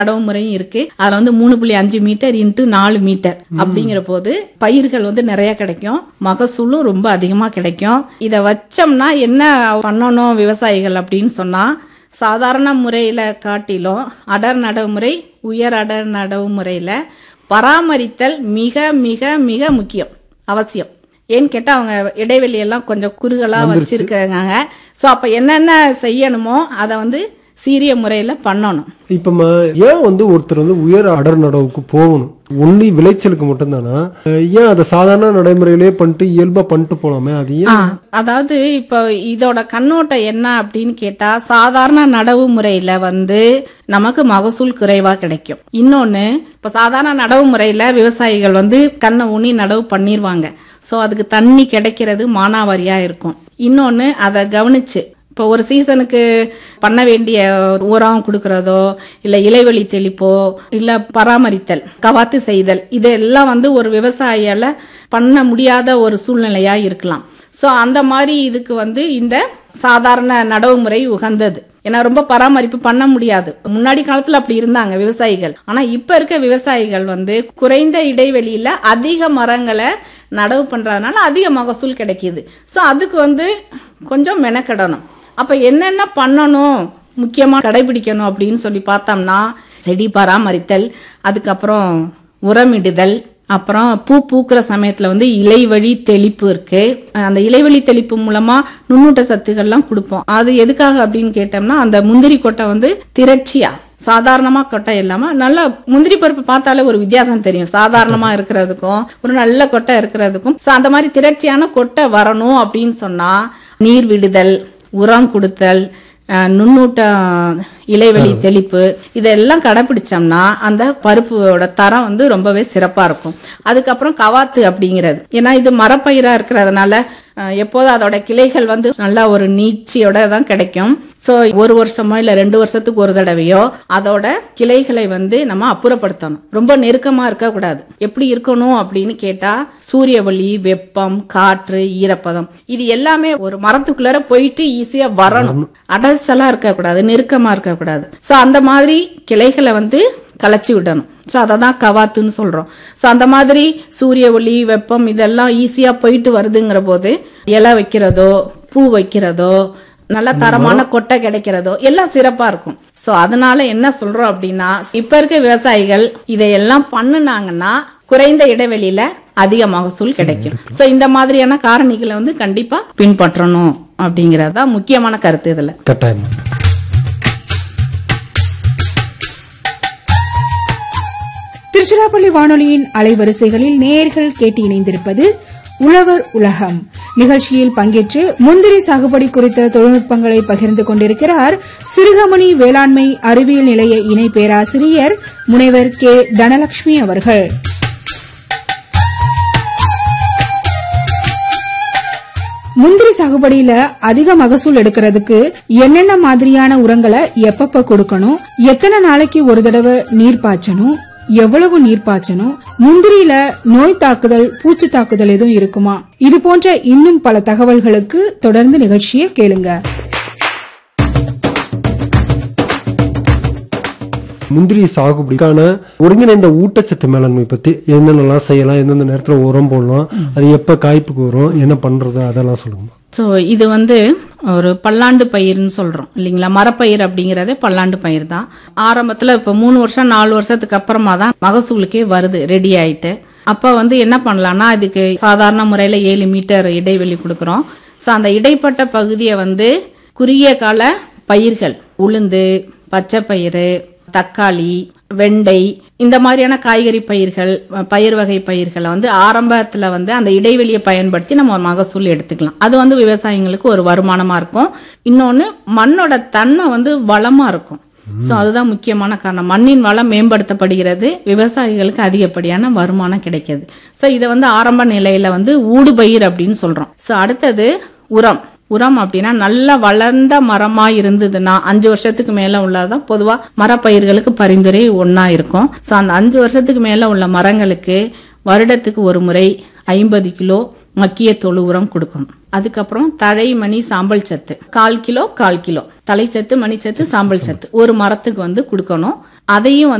நடவு முறையும் இருக்கு அதுல வந்து மூணு புள்ளி அஞ்சு மீட்டர் இன்ட்டு நாலு மீட்டர் அப்படிங்கிற போது பயிர்கள் வந்து நிறைய கிடைக்கும் மகசூலும் ரொம்ப அதிகமா கிடைக்கும் இதை வச்சோம்னா என்ன பண்ணணும் விவசாயிகள் அப்படின்னு சொன்னா சாதாரண முறையில காட்டிலும் அடர் நடவுமுறை உயர் அடர் நடவுமுறையில பராமரித்தல் மிக மிக மிக முக்கியம் அவசியம் ஏன்னு கேட்டா அவங்க இடைவெளி எல்லாம் கொஞ்சம் குறுகலா வச்சிருக்காங்க சோ அப்ப என்னென்ன செய்யணுமோ அதை வந்து சீரிய முறையில பண்ணணும் இப்ப ம- ஏன் வந்து ஒருத்தர் வந்து உயர் அடர் நடவுக்கு போகணும் ஒன்லி விளைச்சலுக்கு மட்டும்தானா அஹ் ஏன் அதை சாதாரண நடைமுறையிலே பண்ணிட்டு இயல்பா பண்ணிட்டு போலாமே அது ஏன் ஆ, அதாவது இப்போ இதோட கண்ணோட்டம் என்ன அப்படின்னு கேட்டா சாதாரண நடவு முறையில வந்து நமக்கு மகசூல் குறைவா கிடைக்கும் இன்னொன்னு இப்ப சாதாரண நடவு முறையில விவசாயிகள் வந்து கண்ணை ஊனி நடவு பண்ணிடுவாங்க சோ அதுக்கு தண்ணி கிடைக்கிறது மானாவாரியா இருக்கும் இன்னொன்னு அதை கவனிச்சு இப்போ ஒரு சீசனுக்கு பண்ண வேண்டிய உரம் கொடுக்கறதோ இல்ல இலைவெளி தெளிப்போ இல்ல பராமரித்தல் கவாத்து செய்தல் இதெல்லாம் வந்து ஒரு விவசாயியால பண்ண முடியாத ஒரு சூழ்நிலையா இருக்கலாம் சோ அந்த மாதிரி இதுக்கு வந்து இந்த சாதாரண நடவு முறை உகந்தது ஏன்னா ரொம்ப பராமரிப்பு பண்ண முடியாது முன்னாடி காலத்துல அப்படி இருந்தாங்க விவசாயிகள் ஆனா இப்ப இருக்க விவசாயிகள் வந்து குறைந்த இடைவெளியில அதிக மரங்களை நடவு பண்றதுனால அதிக மகசூல் கிடைக்குது சோ அதுக்கு வந்து கொஞ்சம் மெனக்கெடணும் அப்ப என்னென்ன பண்ணணும் முக்கியமா கடைபிடிக்கணும் அப்படின்னு சொல்லி பார்த்தோம்னா செடி பராமரித்தல் அதுக்கப்புறம் உரமிடுதல் அப்புறம் பூ பூக்கிற சமயத்துல வந்து இலைவழி தெளிப்பு இருக்கு அந்த இலைவழி தெளிப்பு மூலமா நுண்ணூட்ட சத்துக்கள்லாம் கொடுப்போம் அது எதுக்காக அப்படின்னு கேட்டோம்னா அந்த முந்திரி கொட்டை வந்து திரட்சியா சாதாரணமா கொட்டை இல்லாம நல்ல முந்திரி பருப்பு பார்த்தாலே ஒரு வித்தியாசம் தெரியும் சாதாரணமா இருக்கிறதுக்கும் ஒரு நல்ல கொட்டை இருக்கிறதுக்கும் So, அந்த மாதிரி திரட்சியான கொட்டை வரணும் அப்படின்னு சொன்னா நீர் விடுதல் உரம் கொடுத்தல் அஹ், நுண்ணூட்ட இலைவெளி தெளிப்பு இதெல்லாம் கடைபிடிச்சோம்னா அந்த பருப்போட தரம் வந்து ரொம்பவே சிறப்பா இருக்கும் அதுக்கப்புறம் கவாத்து அப்படிங்கிறது ஏன்னா இது மரப்பயிரா இருக்கிறதுனால அஹ், எப்போதும் அதோட கிளைகள் வந்து நல்லா ஒரு நீட்சியோட தான் கிடைக்கும் சோ ஒரு வருஷமோ இல்ல ரெண்டு வருஷத்துக்கு ஒரு தடவையோ அதோட கிளைகளை வந்து நம்ம அப்புறப்படுத்தணும் ரொம்ப நெருக்கமா இருக்கக்கூடாது எப்படி இருக்கணும் அப்படின்னு கேட்டா சூரிய ஒளி வெப்பம் காற்று ஈரப்பதம் இது எல்லாமே ஒரு மரத்துக்குள்ளார போயிட்டு ஈஸியா வரணும் அடசலா இருக்கக்கூடாது நெருக்கமா இருக்கக்கூடாது சோ அந்த மாதிரி கிளைகளை வந்து கலைச்சி விடணும் ஸோ அதை தான் கவாத்துன்னு சொல்றோம் ஸோ அந்த மாதிரி சூரிய ஒளி வெப்பம் இதெல்லாம் ஈஸியா போயிட்டு வருதுங்கிற போது இலை வைக்கிறதோ பூ வைக்கிறதோ நல்ல தரமான கொட்டை கிடைக்கிறதோ எல்லாம் சிறப்பா இருக்கும் சோ அதனால என்ன சொல்றோம் அப்படின்னா இப்ப இருக்க விவசாயிகள் இதையெல்லாம் பண்ணுனாங்கன்னா குறைந்த இடைவெளியில அதிக மகசூல் கிடைக்கும் சோ இந்த மாதிரியான காரணிகளை வந்து கண்டிப்பா பின்பற்றணும் அப்படிங்கறது தான் முக்கியமான கருத்து இதுல கட்டாயம் திருச்சிராப்பள்ளி வானொலியின் அலைவரிசைகளில் நேர்கள் கேட்டு இணைந்திருப்பது உழவர் உலகம் நிகழ்ச்சியில் பங்கேற்று முந்திரி சாகுபடி குறித்த தொழில்நுட்பங்களை பகிர்ந்து கொண்டிருக்கிறார் சிறுகமணி வேளாண்மை அறிவியல் நிலைய இணை பேராசிரியர் முனைவர் கே தனலட்சுமி அவர்கள் முந்திரி சாகுபடியில அதிக மகசூல் எடுக்கிறதுக்கு என்னென்ன மாதிரியான உரங்களை எப்பப்ப கொடுக்கணும் எத்தனை நாளைக்கு ஒரு தடவை நீர் பாய்ச்சணும் எவ்வளவு நீர் பாய்ச்சணும் முந்திரியில நோய் தாக்குதல் பூச்சி தாக்குதல் எதுவும் இருக்குமா இது போன்ற இன்னும் பல தகவல்களுக்கு தொடர்ந்து நிகழ்ச்சியை கேளுங்க முந்திரி சாகுபடிக்கான ஒருங்கிணைந்த ஊட்டச்சத்து மேலாண்மை பத்தி என்னென்னலாம் செய்யலாம் எந்தெந்த நேரத்துல உரம் போடலாம் அது எப்ப காய்ப்புக்கு வரும் என்ன பண்றது அதெல்லாம் சொல்லுங்கம்மா ஸோ இது வந்து ஒரு பல்லாண்டு பயிர்னு சொல்றோம் இல்லைங்களா மரப்பயிர் அப்படிங்கறதே பல்லாண்டு பயிர் தான் ஆரம்பத்துல இப்ப மூணு வருஷம் நாலு வருஷத்துக்கு அப்புறமா தான் மகசூலுக்கே வருது ரெடி ஆயிட்டு அப்ப வந்து என்ன பண்ணலாம்னா அதுக்கு சாதாரண முறையில ஏழு மீட்டர் இடைவெளி கொடுக்குறோம் ஸோ அந்த இடைப்பட்ட பகுதியை வந்து குறுகிய கால பயிர்கள் உளுந்து பச்சை பயிறு தக்காளி வெண்டை இந்த மாதிரியான காய்கறி பயிர்கள் பயிர் வகை பயிர்களை வந்து ஆரம்பத்துல வந்து அந்த இடைவெளியை பயன்படுத்தி நம்ம மகசூல் எடுத்துக்கலாம் அது வந்து விவசாயிங்களுக்கு ஒரு வருமானமா இருக்கும் இன்னொன்னு மண்ணோட தன்மை வந்து வளமா இருக்கும் சோ அதுதான் முக்கியமான காரணம் மண்ணின் வளம் மேம்படுத்தப்படுகிறது விவசாயிகளுக்கு அதிகப்படியான வருமானம் கிடைக்குது சோ இதை வந்து ஆரம்ப நிலையில வந்து ஊடுபயிர் அப்படின்னு சொல்றோம் சோ அடுத்தது உரம் உரம் அப்படின்னா நல்லா வளர்ந்த மரமா இருந்ததுன்னா அஞ்சு வருஷத்துக்கு மேல உள்ளதான் பொதுவா மரப்பயிர்களுக்கு பரிந்துரை ஒன்னா இருக்கும் சோ அந்த அஞ்சு வருஷத்துக்கு மேல உள்ள மரங்களுக்கு வருடத்துக்கு ஒரு முறை ஐம்பது கிலோ மக்கிய தொழு உரம் கொடுக்கணும் அதுக்கப்புறம் தழை மணி சாம்பல் சத்து கால் கிலோ கால் கிலோ தலைச்சத்து மணிச்சத்து சாம்பல் சத்து ஒரு மரத்துக்கு வந்து கொடுக்கணும் அதையும்